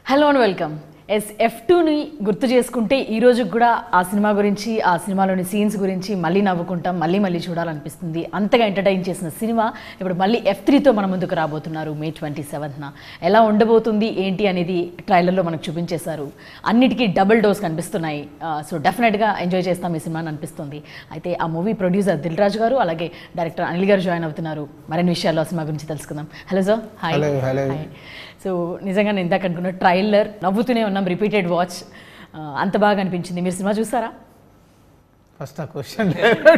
Hello and welcome S F టూని గుర్తు చేసుకుంటే ఈ రోజు కూడా ఆ సినిమా గురించి ఆ సినిమాలోని సీన్స్ గురించి మళ్ళీ నవ్వుకుంటాం మళ్ళీ మళ్ళీ చూడాలనిపిస్తుంది అంతగా ఎంటర్టైన్ చేసిన సినిమా ఇప్పుడు మళ్ళీ ఎఫ్ త్రీతో మన ముందుకు రాబోతున్నారు మే ట్వంటీ సెవెంత్న ఎలా ఉండబోతుంది ఏంటి అనేది ట్రైలర్లో మనకు చూపించేశారు అన్నిటికీ డబుల్ డోస్ కనిపిస్తున్నాయి సో డెఫినెట్గా ఎంజాయ్ చేస్తాం ఈ సినిమాని అనిపిస్తుంది అయితే ఆ మూవీ ప్రొడ్యూసర్ దిల్ రాజు గారు అలాగే డైరెక్టర్ అనిల్ గారు జాయిన్ అవుతున్నారు మరిన్ని విషయాల్లో ఆ సినిమా గురించి తెలుసుకుందాం hello sir hi Hello, hello. Hi so నిజంగా నేను ఇందాక అనుకున్న ట్రైలర్ నవ్వుతూనే ఉన్నాం రిపీటెడ్ వాచ్ అంత బాగా అనిపించింది మీరు సినిమా చూసారా ఫస్ట్ ఆ క్వశ్చన్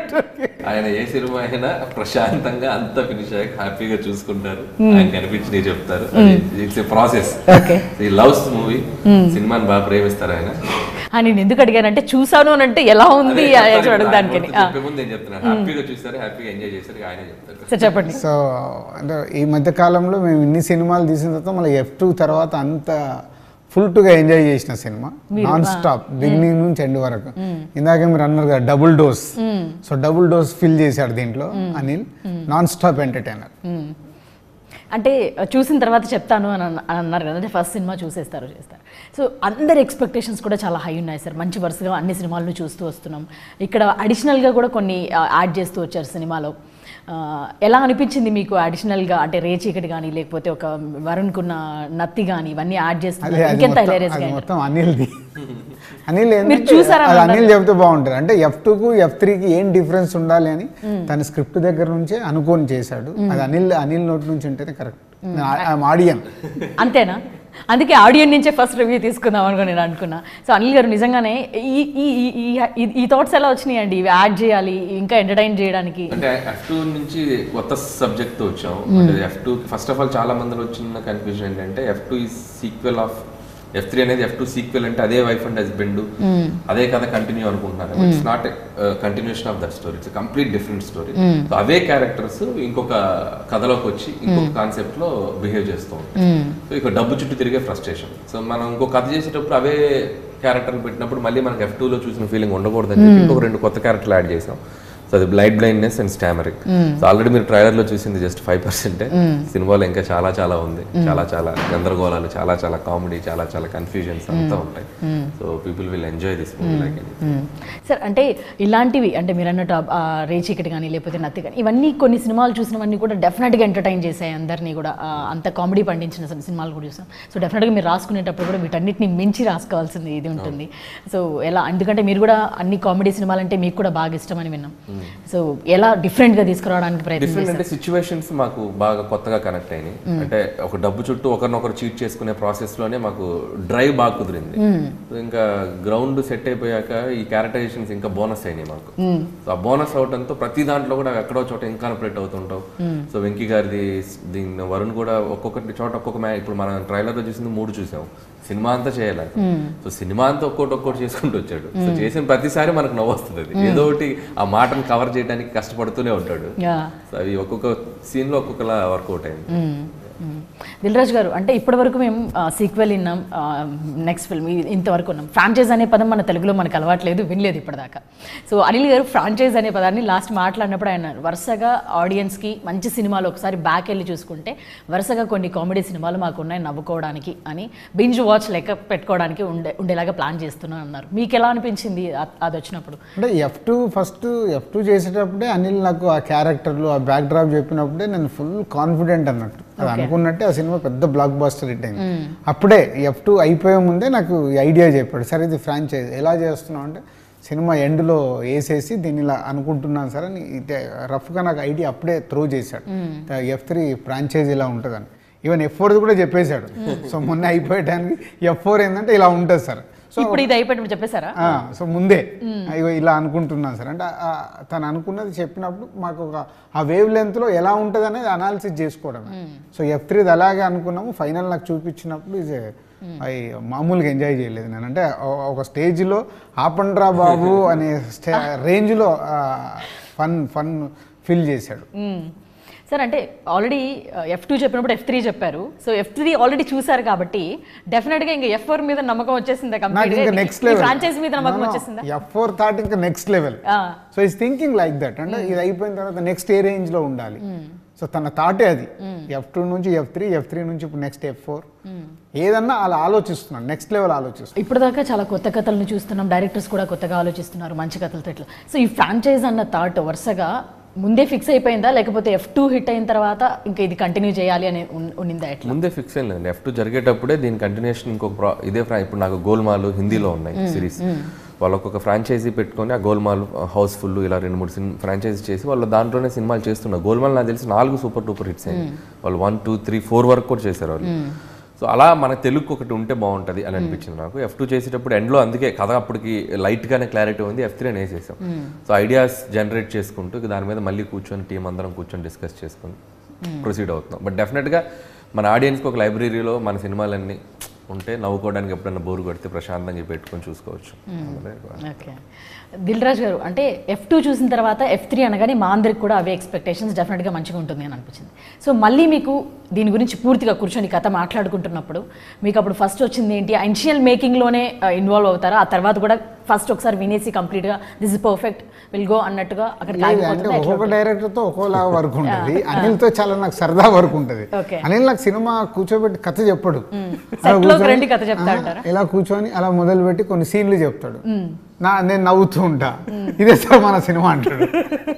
ఆయన ఏ సినిమా అయినా ప్రశాంతంగా అంతా ఫినిష్ అయ్యాక హ్యాపీగా చూసుకుంటారు ఆయన కనిపించి చెప్తారు ఇట్స్ ఏ ప్రాసెస్ Okay. ఈ లవ్స్ మూవీ సినిమాని బాగా ప్రేమిస్తారు ఆయన ఆ, నేను ఎందుకు అడిగానంటే చూసాను అని అంటే ఎలా ఉంది అదే చెప్తారు ఇప్పుడు. అడగడానికి ఆయన చెప్పే ముందు నేను చెప్తున్నాను హ్యాపీగా చూస్తారు హ్యాపీగా ఎంజాయ్ చేస్తారు ఆయనే చెప్తారు సార్ చెప్పండి సో అంటే ఈ మధ్య కాలంలో మేము ఇన్ని సినిమాలు తీసిన తర్వాత మళ్ళీ ఎఫ్ టూ తర్వాత అంత ఫుల్ గా ఎంజాయ్ చేసిన సినిమా నాన్ స్టాప్ బిగినింగ్ నుంచి ఎండ్ వరకు ఇందాక మీరు అన్నారు కదా double dose so double dose fill చేశాడు దీంట్లో అనిల్ నాన్ స్టాప్ ఎంటర్టైనర్ మ్మ్. అంటే చూసిన తర్వాత చెప్తాను అని అన్న- అని అన్నారు కదా అంటే ఫస్ట్ సినిమా చూసేస్తారు చేస్తారు సో అందరి ఎక్స్పెక్టేషన్స్ కూడా చాలా హై ఉన్నాయి సార్ మంచి వరుసగా అన్ని సినిమాలను చూస్తూ వస్తున్నాం ఇక్కడ అడిషనల్గా కూడా కొన్ని యాడ్ చేస్తూ వచ్చారు సినిమాలో ఆ, ఎలా అనిపించింది మీకు అడిషనల్గా అంటే రేచీకటి కానీ లేకపోతే ఒక వరుణ్కున్న నత్తి కానీ ఇవన్నీ యాడ్ అదే చేస్తున్నారు అది ఇంకెంత మొత్తం- hilarious గా అది అయింది. మొత్తం అనిల్ది అనిల్ ఏంటంటే మీరు చూసారా అది అన్నారు? అనిల్ చెప్తే బాగుంటుంది అంటే ఎఫ్ కు ఎఫ్ కి ఏం డిఫరెన్స్ ఉండాలి అని తన స్క్రిప్ట్ దగ్గర నుంచే అనుకొని చేశాడు అది అనిల్ అనిల్ నోటి నుంచి ఉంటేనే కరెక్ట్ ఆడియన్ అంతేనా అందుకే ఆడియన్ నుంచే ఫస్ట్ రివ్యూ తీసుకుందాం అనుకుని నేను అనుకున్నా సో అనిల్ గారు నిజంగానే ఈ ఈ ఈ- ఈ- ఈ- ఈ థాట్స్ ఎలా వచ్చినాయండి ఇవి యాడ్ చేయాలి ఇంకా ఎంటర్టైన్ చేయడానికి అంటే ఎఫ్ టూ నుంచి కొత్త సబ్జెక్ట్ తో వచ్చాం అంటే F two first of all చాలా మందిలో వచ్చిన కన్ఫ్యూజన్ ఏంటంటే ఎఫ్ టూ ఈ సీక్వెల్ ఆఫ్ ఎఫ్ త్రీ అనేది ఎఫ్ టూ సీక్వెల్ అంటే అదే వైఫ్ అండ్ హస్బెండ్ అదే కథ కంటిన్యూ అనుకుంటున్నారు it's not continuation of that story it's complete different story so అవే క్యారెక్టర్స్ ఇంకొక కథలోకి వచ్చి ఇంకొక కాన్సెప్ట్ లో బిహేవ్ చేస్తూ ఉంటాయి సో ఇక డబ్బు చుట్టూ తిరిగే ఫ్రస్ట్రేషన్ సో మనం ఇంకో కథ చేసేటప్పుడు అవే క్యారెక్టర్ పెట్టినప్పుడు మళ్ళీ మనకి ఎఫ్ లో చూసిన ఫీలింగ్ ఉండకూడదని చెప్పి ఇంకొక రెండు కొత్త క్యారెక్టర్లు యాడ్ చేసాం సో అది blight blindness and stammering so already మీరు ట్రైలర్ లో చూసింది జస్ట్ ఫైవ్ పర్సెంటే సినిమాలో ఇంకా చాలా చాలా ఉంది చాలా చాలా గందరగోళాలు చాలా చాలా కామెడీ చాలా చాలా కన్ఫ్యూజన్స్ అంతా ఉంటాయి so people will enjoy this movie like మ్మ్. సార్ అంటే ఇలాంటివి అంటే మీరు అన్నట్టు ఆ- ఆ రేచీకటి కానీ లేకపోతే నత్తి కానీ ఇవన్నీ కొన్ని సినిమాలు చూసినవన్నీ కూడా డెఫినెట్గా ఎంటర్టైన్ చేశాయి అందరినీ కూడా ఆ, అంత కామెడీ పండించిన సి- సినిమాలు కూడా చూసాం సో డెఫినెట్గా మీరు రాసుకునేటప్పుడు కూడా వీటన్నిటిని మించి రాసుకోవాల్సింది ఇది ఉంటుంది సో ఎలా ఎందుకంటే మీరు కూడా అన్ని కామెడీ సినిమాలు అంటే మీకు కూడా బాగా ఇష్టం అని విన్నాం సో ఎలా డిఫరెంట్గా తీసుకురావడానికి ప్రయత్నం డిఫరెంట్ చేశారు అంటే సిచ్యువేషన్స్ మాకు బాగా కొత్తగా కనెక్ట్ అయినాయి అంటే ఒక డబ్బు చుట్టూ ఒకరినొకరు చీట్ చేసుకునే ప్రాసెస్ లోనే మాకు డ్రైవ్ బాగా కుదిరింది సో ఇంకా గ్రౌండ్ సెట్ అయిపోయాక ఈ క్యారెక్టరైజేషన్స్ ఇంకా బోనస్ అయినాయి మాకు సో ఆ బోనస్ అవడంతో ప్రతి దాంట్లో కూడా ఎక్కడో చోట ఇన్కార్పొరేట్ అవుతుంటాం సో వెంకీ గారిది దీని వరుణ్ కూడా ఒక్కొక్కటి చోట ఒక్కొక్క మ్యా ఇప్పుడు మనం ట్రైలర్ లో చూసింది మూడు చూసాం సినిమా అంతా చేయలేదు సో సినిమా అంతా ఒక్కోటి ఒక్కోటి చేసుకుంటూ వచ్చాడు సో చేసిన ప్రతిసారి మనకు నవ్వు వస్తుంది అది. ఏదో ఒకటి ఆ మాటను కవర్ చేయడానికి కష్టపడుతూనే ఉంటాడు యా సో అవి ఒక్కొక్క సీన్ లో ఒక్కొక్కలా వర్కౌట్ అయింది దిల్రాజ్ గారు అంటే ఇప్పటివరకు మేము సీక్వెల్ విన్నాం నెక్స్ట్ ఫిల్మ్ ఇంతవరకు ఉన్నాం ఫ్రాంచైజ్ అనే పదం మన తెలుగులో మనకు అలవాట్లేదు వినలేదు ఇప్పటిదాకా సో అనిల్ గారు ఫ్రాంచైజ్ అనే పదాన్ని లాస్ట్ మాట్లాడినప్పుడు ఆయన అన్నారు, వరుసగా ఆడియన్స్కి మంచి సినిమాలు ఒకసారి బ్యాక్ వెళ్ళి చూసుకుంటే వరుసగా కొన్ని కామెడీ సినిమాలు మాకు ఉన్నాయి నవ్వుకోవడానికి అని బింజ్ వాచ్ లెక్క పెట్టుకోవడానికి ఉండే ఉండేలాగా ప్లాన్ చేస్తున్నాను అన్నారు మీకు ఎలా అనిపించింది అ- అది వచ్చినప్పుడు అంటే F two first F two చేసేటప్పుడే అనిల్ నాకు ఆ క్యారెక్టర్లు ఆ బ్యాక్ డ్రాప్ చెప్పినప్పుడే నేను ఫుల్ కాన్ఫిడెంట్ అన్నట్టు అది అనుకున్నట్టే ఆ సినిమా పెద్ద బ్లాక్ బాస్టర్ హిట్ అయింది అప్పుడే ఎఫ్ టూ అయిపోయే ముందే నాకు ఈ ఐడియా చెప్పాడు సరే ఇది ఫ్రాంచైజ్ ఎలా చేస్తున్నావు అంటే సినిమా ఎండ్లో వేసేసి దీన్ని ఇలా అనుకుంటున్నాను సార్ అని ఇదే రఫ్గా నాకు ఐడియా అప్పుడే త్రో చేశాడు ఎఫ్ త్రీ ఫ్రాంచైజ్ ఇలా ఉంటుందని ఈవెన్ ఎఫ్ ఫోర్ కూడా చెప్పేశాడు సో మొన్న అయిపోయటానికి ఎఫ్ ఫోర్ ఏంటంటే ఇలా ఉంటుంది సార్ సో ఇప్పుడు ఇది అయిపోయినప్పుడు చెప్పేశారా ఆ, సో ముందే అయ్యో ఇలా అనుకుంటున్నాను సార్ అంటే ఆ, తను అనుకున్నది చెప్పినప్పుడు మాకు ఒక ఆ వేవ్ లెంత్లో ఎలా ఉంటుంది అనేది అనాలిసిస్ చేసుకోవడం సో ఎఫ్ త్రీది అలాగే అనుకున్నాము ఫైనల్ నాకు చూపించినప్పుడు ఇది అవి మామూలుగా ఎంజాయ్ చేయలేదు నేను అంటే ఓ- ఒక స్టేజ్లో ఆపండ్రా బాబు అనే స్టే రేంజ్లో ఫన్ ఫన్ ఫిల్ చేశాడు మ్మ్. సార్ అంటే ఆల్రెడీ ఎఫ్ టూ చెప్పినప్పుడు ఎఫ్ త్రీ చెప్పారు సో ఎఫ్ త్రీ ఆల్రెడీ చూసారు కాబట్టి డెఫినెట్ గా ఇంకా ఎఫ్ ఫోర్ మీద నమ్మకం వచ్చేసిందా నాకు ఇంకా నెక్స్ట్ లెవెల్ ఫ్రాంచైజ్ మీద నమ్మకం వచ్చేసిందా ఎఫ్ ఫోర్ థాట్ ఇంకా నెక్స్ట్ లెవెల్ ఆ. So is thinking like that అంటే ఇది అయిపోయిన తర్వాత నెక్స్ట్ ఏ రేంజ్ లో ఉండాలి సో తన థాటే అది ఎఫ్ టూ నుంచి ఎఫ్ త్రీ ఎఫ్ త్రీ నుంచి ఇప్పుడు నెక్స్ట్ ఎఫ్ ఫోర్ ఏదన్నా అలా ఆలోచిస్తున్నాడు నెక్స్ట్ లెవెల్ ఆలోచిస్తున్నాడు ఇప్పటిదాకా చాలా కొత్త కథలను చూస్తున్నాం డైరెక్టర్స్ కూడా కొత్తగా ఆలోచిస్తున్నారు మంచి కథలతో ఇట్లా సో ఈ ఫ్రాంచైజ్ అన్న థాట్ వరుసగా ముందే ఫిక్స్ అయిపోయిందా లేకపోతే ఎఫ్ టూ హిట్ అయిన తర్వాత ఇంకా ఇది కంటిన్యూ చేయాలి అని ఉన్- ఉన్నిందా ఎట్లా ముందే ఫిక్స్ అయింది లేదండి ఎఫ్ టూ జరిగేటప్పుడే దీని కంటిన్యూషన్ ఇంకొక ప్రా ఇదే ఫ్రా ఇప్పుడు నాకు గోల్మాల్ హిందీలో ఉన్నాయి సిరీస్ వాళ్ళు ఒక్కొక్క ఫ్రాంచైజీ పెట్టుకొని ఆ గోల్మాల్ హౌస్ఫుల్ ఇలా రెండు మూడు సినిమా ఫ్రాంచైజీ చేసి వాళ్ళు దాంట్లోనే సినిమాలు చేస్తున్నారు గోల్మాల్ నాకు తెలిసి నాలుగు సూపర్ టూపర్ హిట్స్ అయింది వాళ్ళు వన్ టూ త్రీ ఫోర్ వరకు కూడా చేశారు వాళ్ళు సో అలా మన తెలుగుకి ఒకటి ఉంటే బాగుంటుంది అని అనిపించింది నాకు ఎఫ్ టూ చేసేటప్పుడు ఎండ్లో అందుకే కథ అప్పటికి లైట్గానే క్లారిటీ ఉంది ఎఫ్ త్రీ అని వేసేసాం సో ఐడియాస్ జనరేట్ చేసుకుంటూ ఇక దాని మీద మళ్ళీ కూర్చొని టీం అందరం కూర్చొని డిస్కస్ చేసుకొని ప్రొసీడ్ అవుతున్నాం బట్ డెఫినెట్గా మన ఆడియన్స్కి ఒక లైబ్రరీలో మన సినిమాలన్నీ ఉంటే నవ్వుకోవడానికి ఎప్పుడైనా బోరు కొడితే ప్రశాంతంగా పెట్టుకొని చూసుకోవచ్చు అదే ఓకే దిల్ రాజు గారు అంటే ఎఫ్ టూ చూసిన తర్వాత ఎఫ్ త్రీ అనగానే మా అందరికి కూడా అవే ఎక్స్పెక్టేషన్స్ డెఫినెట్గా మంచిగా ఉంటుంది అని అనిపించింది సో మళ్ళీ మీకు దీని గురించి పూర్తిగా కూర్చొని కథ మాట్లాడుకుంటున్నప్పుడు మీకు అప్పుడు ఫస్ట్ వచ్చింది ఏంటి ఇనిషియల్ మేకింగ్లోనే ఇన్వాల్వ్ అవుతారా ఆ తర్వాత కూడా ఫస్ట్ ఒకసారి వినేసి కంప్లీట్గా this is perfect will go అన్నట్టుగా అక్కడికి లేదు, అంటే ఆగిపోతుందా? ఎట్లా ఒక్కొక్క డైరెక్టర్ తో ఒక్కోలా వర్క్ ఉంటుంది అనిల్తో చాలా నాకు సరదా వర్క్ ఉంటుంది Okay. అనిల్ నాకు సినిమా కూర్చోబెట్టి కథ చెప్పడు Set అలా లోకి కూర్చొని, రండి కథ చెప్తా ఆహా, అంటారా? ఇలా కూర్చొని అలా మొదలు పెట్టి కొన్ని సీన్లు చెప్తాడు నా నేను నవ్వుతూ ఉంటా ఇదే సార్ మన సినిమా అంటాడు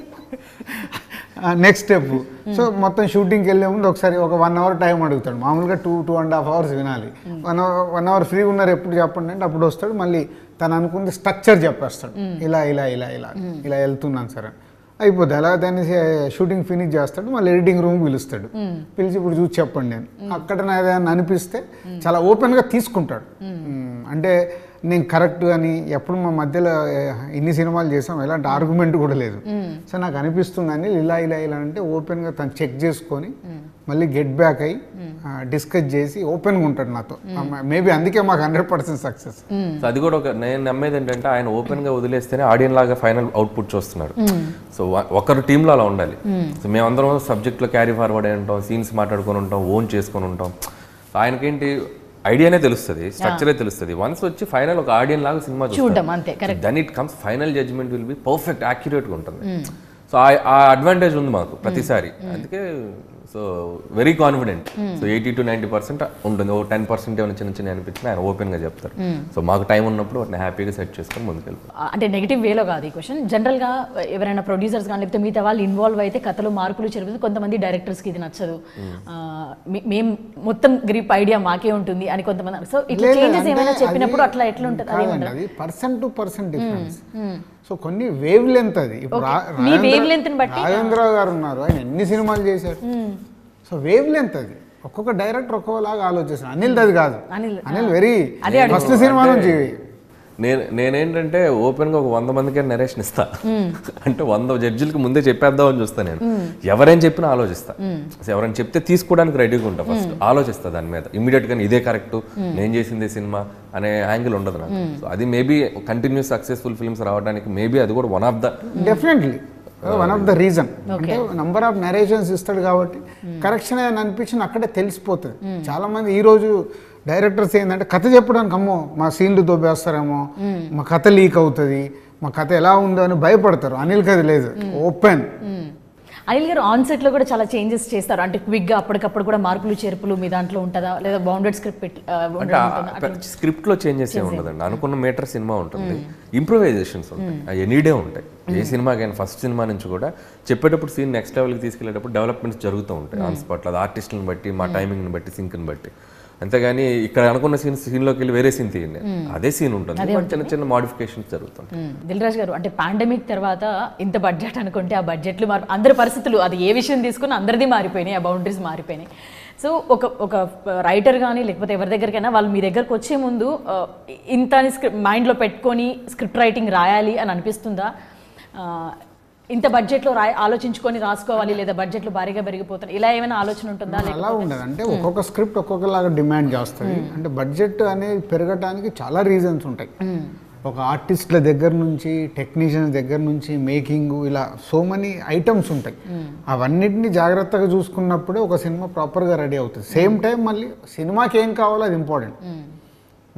నెక్స్ట్ స్టెప్ సో మొత్తం షూటింగ్కి వెళ్ళే ముందు ఒకసారి ఒక వన్ అవర్ టైం అడుగుతాడు మామూలుగా two two and half hours వినాలి one hour one hour free ఉన్నారు ఎప్పుడు చెప్పండి అంటే అప్పుడు వస్తాడు మళ్ళీ తను అనుకుంది స్ట్రక్చర్ చెప్పేస్తాడు ఇలా ఇలా ఇలా ఇలా ఇలా వెళ్తున్నాను సార్ అని. అయిపోద్ది అలా దాన్ని షూటింగ్ ఫినిష్ చేస్తాడు మళ్ళీ ఎడిటింగ్ రూమ్ పిలుస్తాడు పిలిచి ఇప్పుడు చూసి చెప్పండి నేను అక్కడ నా ఏదైనా అనిపిస్తే చాలా ఓపెన్గా తీసుకుంటాడు మ్మ్. అంటే నేను కరెక్ట్ అని ఎప్పుడు మా మధ్యలో ఏ, ఇన్ని సినిమాలు చేసాం ఎలాంటి ఆర్గ్యుమెంట్ కూడా లేదు సో నాకు అనిపిస్తుందని ఇలా ఇలా ఇలా అంటే ఓపెన్గా తను చెక్ చేసుకొని మళ్ళీ గెట్ బ్యాక్ అయ్యి డిస్కస్ చేసి ఓపెన్గా ఉంటాడు నాతో మేబీ అందుకే మాకు హండ్రెడ్ పర్సెంట్ సక్సెస్ సో అది కూడా ఒక నేను నమ్మేది ఏంటంటే ఆయన ఓపెన్ గా వదిలేస్తేనే ఆడియన్ లాగా ఫైనల్ అవుట్పుట్ చూస్తున్నాడు సో వ- ఒకరు టీంలో అలా ఉండాలి సో మేమందరం సబ్జెక్ట్ లో క్యారీ ఫార్వర్డ్ అయి ఉంటాం సీన్స్ మాట్లాడుకొని ఉంటాం ఓన్ చేసుకొని ఉంటాం సో ఆయనకేంటి ఐడియానే తెలుస్తుంది స్ట్రక్చరే తెలుస్తుంది వన్స్ వచ్చి ఫైనల్ ఒక ఆడియన్ లాగా సినిమా చూడడం అంతే correct then it comes final judgement will be perfect యాక్యురేట్గా ఉంటుంది సో ఆ అడ్వాంటేజ్ ఉంది మాకు ప్రతిసారి అందుకే so very confident so eighty to ninety percent ఉంటుంది ఓ టెన్ పర్సెంట్ ఏమైనా చిన్న చిన్న అనిపించినా ఆయన ఓపెన్ గా చెప్తారు సో మాకు టైం ఉన్నప్పుడు వాటిని హ్యాపీగా సెట్ చేసుకొని ముందుకెళ్ళిపోతాం అంటే నెగిటివ్ వేలో కాదు ఈ క్వశ్చన్ జనరల్గా ఎవరైనా ప్రొడ్యూసర్స్ కానీ లేకపోతే మిగతా వాళ్ళు ఇన్వాల్వ్ అయితే కథలో మార్పులు చెరుపుతుంది కొంతమంది డైరెక్టర్స్కి ఇది నచ్చదు ఆ, మే- మేం మొత్తం గ్రిప్ ఐడియా మాకే ఉంటుంది అని కొంతమంది సో ఇట్లా లేదు, చేంజెస్ అంటే ఏమైనా చెప్పినప్పుడు అది అట్లా ఎట్లా ఉంటుంది కాదండి, అదేమంటారు అది person to person difference so కొన్ని వేవ్ లెంత్ అది ఇప్పుడు రా- మీ రాజేంద్ర- wavelength ని బట్టి- రాజేంద్రరావు గారు ఉన్నారు ఆయన ఎన్ని సినిమాలు చేశారు సో వేవ్ లెంత్ అది ఒక్కొక్క డైరెక్టర్ ఒక్కోలాగా ఆలోచిస్తారు అనిల్ అది కాదు అనిల్, అనిల్ వెరీ అదే ఫస్ట్ సినిమా నుంచి నేను నేనేంటంటే ఓపెన్ గా ఒక వంద మందికే నరేషన్ ఇస్తా అంటే వంద జడ్జిలకి ముందే చెప్పేద్దాం అని చూస్తా నేను ఎవరైనా చెప్పినా ఆలోచిస్తా అసలు ఎవరైనా చెప్తే తీసుకోవడానికి రెడీగా ఉంటా ఫస్ట్ ఆలోచిస్తా దాని మీద ఇమీడియట్ గా ఇదే కరెక్ట్ నేను చేసింది సినిమా అనే యాంగిల్ ఉండదు నాకు సో అది మేబీ కంటిన్యూస్ సక్సెస్ఫుల్ ఫిల్మ్స్ రావడానికి మేబీ అది కూడా one of the definitely one of the reason అంటే నంబర్ ఆఫ్ నరేషన్స్ ఇస్తాడు కాబట్టి కరెక్షన్ అని అనిపించిన అక్కడే తెలిసిపోతుంది చాలా మంది ఈ రోజు డైరెక్టర్స్ ఏంటంటే కథ చెప్పడానికి అమ్మో మా సీన్లు దొబ్బేస్తారేమో మా కథ లీక్ అవుతుంది మా కథ ఎలా ఉందో అని భయపడతారు అనిల్ కథ లేదు ఓపెన్ అనిల్ గారు ఆన్ సెట్ లో కూడా చాలా చేంజెస్ చేస్తారు అంటే క్విక్ గా అప్పటికప్పుడు కూడా మార్పులు చేర్పులు మీ దాంట్లో ఉంటుందా లేదా బౌండెడ్ స్క్రిప్ట్ పెట్టి ఆ, ఉండడం ఉంటుందా? స్క్రిప్ట్ లో చేంజెస్ ఏ ఉండదండి అనుకున్న మీటర్ సినిమా ఉంటుంది ఇంప్రూవైజేషన్స్ ఉంటాయి అవి ఎనీడే ఉంటాయి ఏ సినిమాకైనా ఫస్ట్ సినిమా నుంచి కూడా చెప్పేటప్పుడు సీన్ నెక్స్ట్ లెవెల్కి తీసుకెళ్ళేటప్పుడు డెవలప్మెంట్స్ జరుగుతూ ఉంటాయి ఆన్ స్పాట్ అది ఆర్టిస్ట్ని బట్టి మా టైమింగ్ని బట్టి సింక్ని బట్టి అంతేగాని ఇక్కడ అనుకున్న సీన్ సీన్లోకి వెళ్ళి వేరే సీన్ తీయండి అదే సీన్ ఉంటుంది బట్ చిన్న చిన్న మాడిఫికేషన్స్ జరుగుతుంటాయి మ్మ్. దిల్ రాజు గారు అంటే పాండమిక్ తర్వాత ఇంత బడ్జెట్ అనుకుంటే ఆ బడ్జెట్లు మారి అందరి పరిస్థితులు అది ఏ విషయం తీసుకుని అందరిది మారిపోయినాయి ఆ బౌండరీస్ మారిపోయినాయి సో ఒక ఒక రైటర్ కానీ లేకపోతే ఎవరి దగ్గరికైనా వాళ్ళు మీ దగ్గరకు వచ్చే ముందు ఆ, ఇంత అని స్క్రిప్ట్ మైండ్లో పెట్టుకొని స్క్రిప్ట్ రైటింగ్ రాయాలి అని అనిపిస్తుందా ఆ, ఇంత బడ్జెట్లో రాయ ఆలోచించుకొని రాసుకోవాలి లేదా బడ్జెట్లు భారీగా పెరిగిపోతాయి ఇలా ఏమైనా ఆలోచన ఉంటుందా లేక అలా ఉండదు అంటే ఒక్కొక్క స్క్రిప్ట్ ఒక్కొక్కలాగా డిమాండ్ చేస్తుంది అంటే బడ్జెట్ అనేది పెరగటానికి చాలా రీజన్స్ ఉంటాయి ఒక ఆర్టిస్ట్ల దగ్గర నుంచి టెక్నీషియన్స్ దగ్గర నుంచి మేకింగ్ ఇలా సో మెనీ ఐటమ్స్ ఉంటాయి అవన్నిటిని జాగ్రత్తగా చూసుకున్నప్పుడే ఒక సినిమా ప్రాపర్గా రెడీ అవుతుంది సేమ్ టైం మళ్ళీ సినిమాకి ఏం కావాలో అది ఇంపార్టెంట్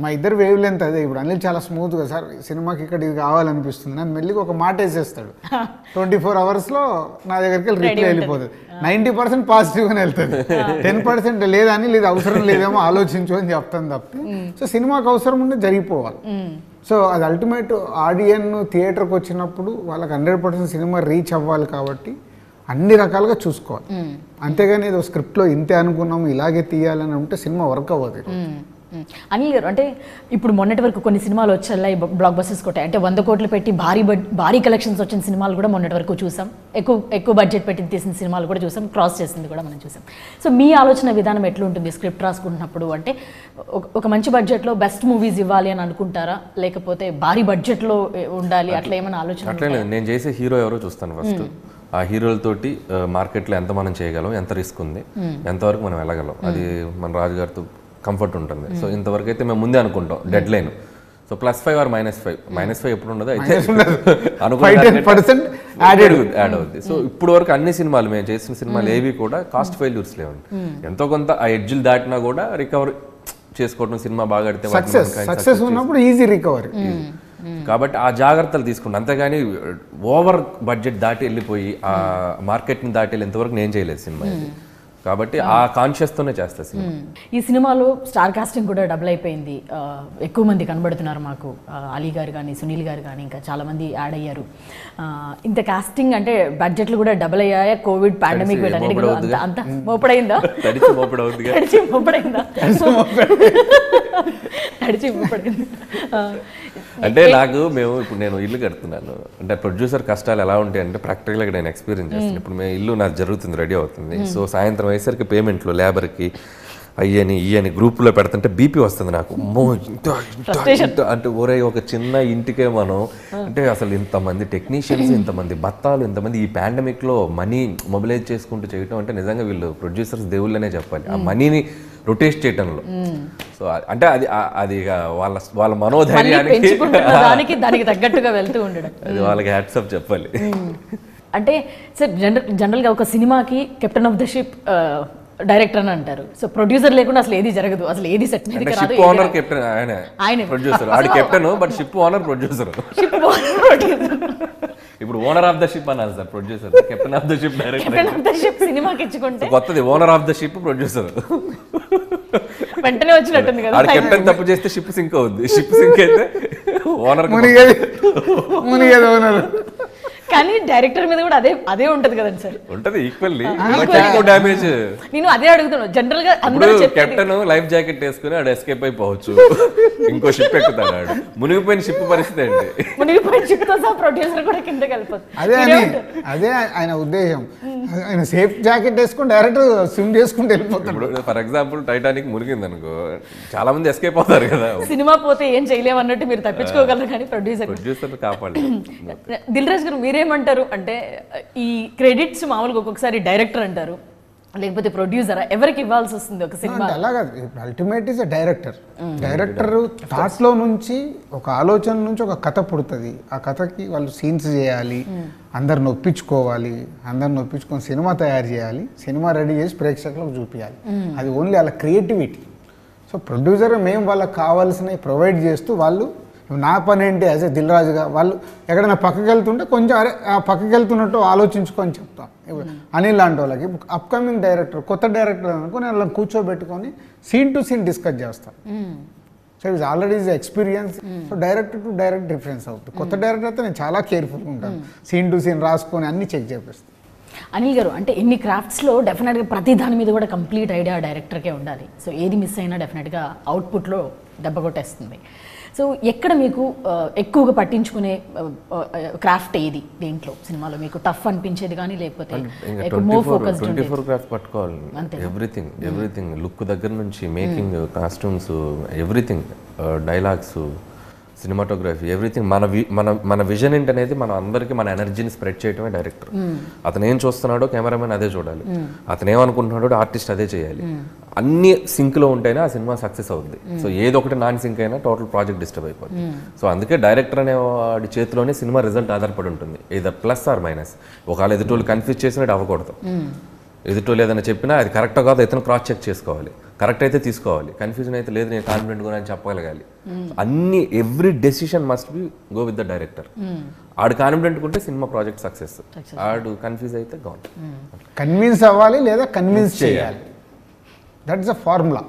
మా ఇద్దరు వేవ్ లెంత్ అదే ఇప్పుడు అనిల్ చాలా స్మూత్గా సార్ సినిమాకి ఇక్కడ ఇది కావాలనిపిస్తుంది అని మెల్లిగా ఒక మాట వేసేస్తాడు ట్వంటీ ఫోర్ అవర్స్లో నా దగ్గరికి వెళ్ళి రిప్లై వెళ్ళిపోతుంది నైంటీ పర్సెంట్ పాజిటివ్గానే వెళ్తుంది టెన్ పర్సెంట్ లేదా అని లేదు అవసరం లేదేమో ఆలోచించు అని చెప్తాను తప్ప సో సినిమాకి అవసరం ఉంటే జరిగిపోవాలి సో అది అల్టిమేట్ ఆడియన్ థియేటర్కి వచ్చినప్పుడు వాళ్ళకి హండ్రెడ్ పర్సెంట్ సినిమా రీచ్ అవ్వాలి కాబట్టి అన్ని రకాలుగా చూసుకోవాలి అంతేగాని ఏదో స్క్రిప్ట్లో ఇంతే అనుకున్నాము ఇలాగే తీయాలని ఉంటే సినిమా వర్క్ అవ్వదు మ్మ్. మ్మ్. అనిల్ గారు అంటే ఇప్పుడు మొన్నటి వరకు కొన్ని సినిమాలు వచ్చాయి బ్లాక్ బస్టర్స్ కొట్టాయి అంటే వంద కోట్లు పెట్టి భారీ బడ్ భారీ కలెక్షన్స్ వచ్చిన సినిమాలు కూడా మొన్నటి వరకు చూసాం ఎక్కువ ఎక్కువ బడ్జెట్ పెట్టి తీసిన సినిమాలు కూడా చూసాం క్రాస్ చేసింది కూడా మనం చూసాం సో మీ ఆలోచన విధానం ఎట్లుంటుంది స్క్రిప్ట్ రాసుకుంటున్నప్పుడు అంటే ఒక- ఒక మంచి బడ్జెట్లో బెస్ట్ మూవీస్ ఇవ్వాలి అని అనుకుంటారా లేకపోతే భారీ బడ్జెట్లో ఉండాలి అట్లా ఏమైనా ఆలోచన అట్లే లేదు నేను చేసే హీరో ఎవరో చూస్తాను ఫస్ట్ ఆ హీరోలతోటి ఆ, మార్కెట్లో ఎంత మనం చేయగలం ఎంత రిస్క్ ఉంది ఎంతవరకు మనం వెళ్ళగలం అది మన రాజు గారితో కంఫర్ట్ ఉంటుంది సో ఇంతవరకు అయితే మేము ముందే అనుకుంటాం deadline so plus five or minus five minus five ఎప్పుడు ఉండదు అయితే five ten percent added add అవుద్ది సో ఇప్పుడు వరకు అన్ని సినిమాలు మేము చేసిన సినిమాలు ఏవి కూడా కాస్ట్ ఫెయిల్యూర్స్ లేవండి ఎంతో కొంత ఆ ఎడ్జిల్ దాటినా కూడా రికవర్ చేసుకోవడం సినిమా బాగా ఆడితే వాటిని సక్సెస్ మనం సక్సెస్ ఉన్నప్పుడు ఈజీ రికవరీ కాబట్టి ఆ జాగ్రత్తలు తీసుకుంటాను అంతేగాని ఓవర్ బడ్జెట్ దాటి వెళ్ళిపోయి ఆ మార్కెట్ని దాటి వెళ్ళి ఇంతవరకు నేను చేయలేదు సినిమా ఇది. కాబట్టి ఆ కాన్షియస్ తోనే చేస్తా సినిమా ఈ సినిమాలో స్టార్ కాస్టింగ్ కూడా డబుల్ అయిపోయింది ఆ, ఎక్కువ మంది కనబడుతున్నారు మాకు ఆ, అలీ గారు కానీ సునీల్ గారు కానీ ఇంకా చాలా మంది యాడ్ అయ్యారు ఆ, ఇంత కాస్టింగ్ అంటే బడ్జెట్లు కూడా డబుల్ అయ్యాయా కోవిడ్ పాండమిక్ తడిసి వీటన్నిటికీ మోపుడు అంత అంత మోపడైందా తడిచి మోపిడి అవుతుందిగా తడిచి మోపడైందా తడిచి మోపడైంది ఆ, అంటే నాకు మేము ఇప్పుడు నేను ఇల్లు కడుతున్నాను అంటే ప్రొడ్యూసర్ కష్టాలు ఎలా ఉంటాయి అంటే ప్రాక్టికల్గా నేను ఎక్స్పీరియన్స్ చేస్తాను ఇప్పుడు మేము ఇల్లు నాకు జరుగుతుంది రెడీ అవుతుంది సో సాయంత్రం అయ్యేసరికి పేమెంట్లు లేబర్కి అయ్యని ఇయ్యని గ్రూప్లో పెడుతుంటే బీపీ వస్తుంది నాకు అమ్మో, ఇంత, ఇంత, ఇంత అంటే ఒరే ఒక చిన్న ఇంటికే మనం అంటే అసలు ఇంతమంది టెక్నీషియన్స్ ఇంతమంది బత్తాలు ఇంతమంది ఈ పాండమిక్ లో మనీ మొబిలైజ్ చేసుకుంటూ చేయటం అంటే నిజంగా వీళ్ళు ప్రొడ్యూసర్స్ దేవుళ్ళనే చెప్పాలి ఆ మనీని రొటేట్ చేయటంలో సో అంటే అది ఆ- అది ఇక వాళ్ళ వాళ్ళ మళ్ళీ మనోధైర్యానికి పెంచుకుంటున్న దానికి దానికి తగ్గట్టుగా వెళ్తూ ఉండడం అది వాళ్ళకి హ్యాట్సప్ చెప్పాలి అంటే సార్ జనరల్ జనరల్గా ఒక సినిమాకి captain of the ship director అని అంటారు సో ప్రొడ్యూసర్ లేకుండా అసలు ఏది జరగదు అసలు ఏది సెట్ అంటే మీదకి రాదు షిప్ ఓనర్ కెప్టెన్ ఆయన ఆయనే. ప్రొడ్యూసర్ ఆడి captain but ship owner producer ship producer ఇప్పుడు ఓనర్ ఆఫ్ ద షిప్ అన్నారు sir producer captain of the ship director captain of the ship సినిమాకి ఇచ్చుకుంటే కొత్తది owner of the ship producer వెంటనే వచ్చినట్టుంది కదా ఆడి కెప్టెన్ తప్పు చేస్తే షిప్ సింక్ అవుద్ది షిప్ సింక్ అయితే ఓనర్ మునిగేది మునిగేది ఉన్నారు కానీ డైరెక్టర్ మీద కూడా అదే అదే ఉంటది కదండి సార్ ఉంటది ఈక్వల్లీ బట్ ఎక్కువ డ్యామేజ్ నేను అదే అడుగుతున్నాను జనరల్ గా ఇప్పుడు అందరూ చెప్పేది కెప్టెన్ లైఫ్ జాకెట్ వేసుకుని ఆడు ఎస్కేప్ అయిపోవచ్చు ఇంకో షిప్ ఎక్కుతాడు ఆడు మునిగిపోయిన షిప్ పరిస్థితి ఏంటి మునిగిపోయిన షిప్ తో సహా ప్రొడ్యూసర్ కూడా కిందకి వెళ్ళిపోతుంది అదే అని అదే ఆయన ఉద్దేశం ఆయన సేఫ్ జాకెట్ వేసుకుని డైరెక్ట్ స్విమ్ చేసుకుంటూ వెళ్ళిపోతాడు ఇప్పుడు ఫర్ ఎగ్జాంపుల్ టైటానిక్ మునిగింది అనుకో చాలా మంది ఎస్కేప్ అవుతారు కదా సినిమా పోతే ఏం చేయలేము అన్నట్టు మీరు తప్పించుకోగలరు కానీ ప్రొడ్యూసర్ ప్రొడ్యూసర్ కాపాడలేదు దిల్ రాజు గారు మీరేమంటారు అంటే ఈ క్రెడిట్స్ మామూలుగా ఒక్కొక్కసారి డైరెక్టర్ అంటారు లేకపోతే ప్రొడ్యూసరా ఎవరికి ఇవ్వాల్సి వస్తుంది ఒక సినిమా అంటే అలా కాదు ఇప్పుడు ultimate is a director director థాట్స్లో నుంచి ఒక ఆలోచన నుంచి ఒక కథ పుడుతుంది ఆ కథకి వాళ్ళు సీన్స్ చేయాలి అందరిని ఒప్పించుకోవాలి అందరిని ఒప్పించుకొని సినిమా తయారు చేయాలి సినిమా రెడీ చేసి ప్రేక్షకులకు చూపించాలి అది ఓన్లీ వాళ్ళ క్రియేటివిటీ సో ప్రొడ్యూసర్ మేము వాళ్ళకి కావాల్సినవి ప్రొవైడ్ చేస్తూ వాళ్ళు నా పని ఏంటి యాజ్ ఎ దిల్రాజుగా వాళ్ళు ఎక్కడైనా పక్కకి వెళ్తుంటే కొంచెం అరే ఆ పక్కకి వెళ్తున్నట్టు ఆలోచించుకొని చెప్తాం ఇప్పుడు అనిల్ లాంటి వాళ్ళకి అప్కమింగ్ డైరెక్టర్ కొత్త డైరెక్టర్ అనుకుని వాళ్ళని కూర్చోబెట్టుకొని సీన్ టు సీన్ డిస్కస్ చేస్తాం so it's already is experience so direct to direct difference అవుతుంది కొత్త డైరెక్టర్ అయితే నేను చాలా కేర్ఫుల్గా ఉంటాను సీన్ టు సీన్ రాసుకొని అన్ని చెక్ చేపిస్తాను అనిల్ గారు అంటే ఎన్ని క్రాఫ్ట్స్లో డెఫినెట్గా ప్రతి దాని మీద కూడా కంప్లీట్ ఐడియా డైరెక్టర్కే ఉండాలి సో ఏది మిస్ అయినా డెఫినెట్గా అవుట్పుట్లో దెబ్బ కొట్టేస్తుంది సో ఎక్కడ మీకు ఆ, ఎక్కువగా పట్టించుకునే క్రాఫ్ట్ ఏది దేంట్లో సినిమాలో మీకు టఫ్ అనిపించేది కానీ లేకపోతే ఇంకా ఎక్కువ twenty more four focused twenty ఉండేది ఫోర్ క్రాఫ్ట్ పట్టుకోవాలి అంతేనా? ఎవ్రీథింగ్ ఎవ్రీథింగ్ లుక్ దగ్గర నుంచి making costumes everything dialogues cinematography everything మన వి- మన మన విజన్ ఏంటనేది మన అందరికీ మన ఎనర్జీని స్ప్రెడ్ చేయడమే డైరెక్టర్ అతను ఏం చూస్తున్నాడో కెమెరామెన్ అదే చూడాలి అతను ఏమనుకుంటున్నాడో ఆర్టిస్ట్ అదే చేయాలి అన్ని సింక్ లో ఉంటేనే ఆ సినిమా సక్సెస్ అవుద్ది సో ఏదో ఒకటి నాన్ సింక్ అయినా టోటల్ ప్రాజెక్ట్ డిస్టర్బ్ అయిపోతుంది సో అందుకే డైరెక్టర్ అనే వాడి చేతిలోనే సినిమా రిజల్ట్ ఆధారపడి ఉంటుంది ఏదో ప్లస్ ఆర్ మైనస్ ఒకవేళ ఎదుటోళ్ళు కన్ఫ్యూజ్ చేసినట్టు అవ్వకూడదు ఎదుటోళ్ళు ఏదైనా చెప్పినా అది కరెక్ట్ కాదు ఇతను క్రాస్ చెక్ చేసుకోవాలి కరెక్ట్ అయితే తీసుకోవాలి కన్ఫ్యూజన్ అయితే లేదు నేను కాన్ఫిడెంట్ కూడా అని చెప్పగలగాలి అన్ని every decision must be go with the director ఆడు కాన్ఫిడెంట్ ఉంటే సినిమా ప్రాజెక్ట్ సక్సెస్ ఆడు కన్ఫ్యూజ్ అయితే గాన్ కన్విన్స్ అవ్వాలి లేదా కన్విన్స్ చేయాలి that's a formula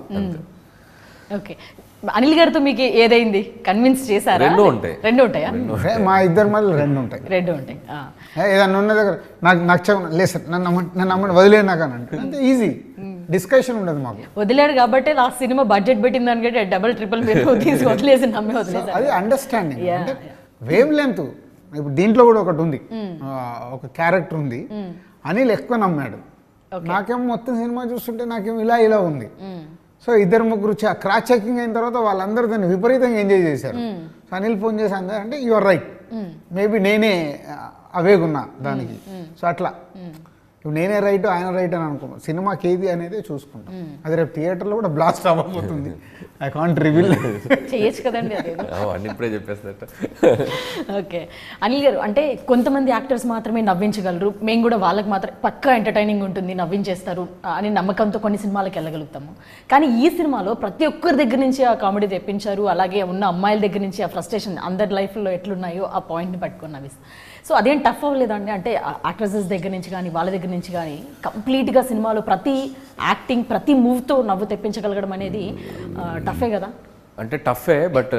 okay Anil గారితో మీకు ఏదైంది కన్విన్స్ చేశారా రెండూ ఉంటాయి. రెండు ఉంటాయా మా ఇద్దరి మళ్ళీ రెండు ఉంటాయి రెండు ఉంటాయి ఆ. ఏ, ఏదన్నా ఉన్న దగ్గర నాకు నచ్చ లేదు సార్ నన్ను నమ్మండి నన్ను నమ్మండి వదిలేదు నాకు అని అంటే అంతే ఈజీ డిస్కషన్ ఉండదు మాకు వదిలాడు కాబట్టి లాస్ట్ సినిమా బడ్జెట్ పెట్టిన దానికంటే డబుల్ ట్రిపుల్ మీరు తీసి వదిలేసి నమ్మి వదిలేసారు అది అండర్స్టాండింగ్ Yeah, అంటే వేవ్ లెంత్ ఇప్పుడు దీంట్లో కూడా ఒకటి ఉంది ఆ, ఒక క్యారెక్టర్ ఉంది అనిల్ ఎక్కువ నమ్మాడు నాకేమో మొత్తం సినిమా చూస్తుంటే నాకేమో ఇలా ఇలా ఉంది సో ఇద్దరు ముగ్గురు క్రాస్ చెకింగ్ అయిన తర్వాత వాళ్ళందరూ దాన్ని విపరీతంగా ఎంజాయ్ చేశారు సో అనిల్ ఫోన్ చేసి అందరూ అంటే యు ఆర్ రైట్ మేబీ నేనే అవేగున్నా దానికి సో అట్లా ఇప్పుడు నేనే రైట్ ఆయన రైట్ అని అనుకున్నాం సినిమాకి ఏది అనేది చూసుకుంటాం అది రేపు థియేటర్లో కూడా బ్లాస్ట్ అవ్వబోతుంది ఐ కాంట్ రివీల్ చేయొచ్చు కదండి అదేదో అన్ని ఇప్పుడే చెప్పేసినట్టు ఓకే అనిల్ గారు అంటే కొంతమంది యాక్టర్స్ మాత్రమే నవ్వించగలరు మేము కూడా వాళ్ళకి మాత్రం పక్కా ఎంటర్టైనింగ్ ఉంటుంది నవ్వించేస్తారు అని నమ్మకంతో కొన్ని సినిమాలకు వెళ్ళగలుగుతాము కానీ ఈ సినిమాలో ప్రతి ఒక్కరి దగ్గర నుంచి ఆ కామెడీ తెప్పించారు అలాగే ఉన్న అమ్మాయిల దగ్గర నుంచి ఆ ఫ్రస్ట్రేషన్ అందరి లైఫ్లో ఎట్లున్నాయో ఆ పాయింట్ని పట్టుకొని నవ్విస్తారు సో అదేం టఫ్ అవ్వలేదండి అంటే యాక్ట్రసెస్ దగ్గర నుంచి కానీ వాళ్ళ దగ్గర నుంచి కానీ కంప్లీట్గా సినిమాలో ప్రతి యాక్టింగ్ ప్రతి మూవ్తో నవ్వు తెప్పించగలగడం అనేది టఫే కదా అంటే టఫే బట్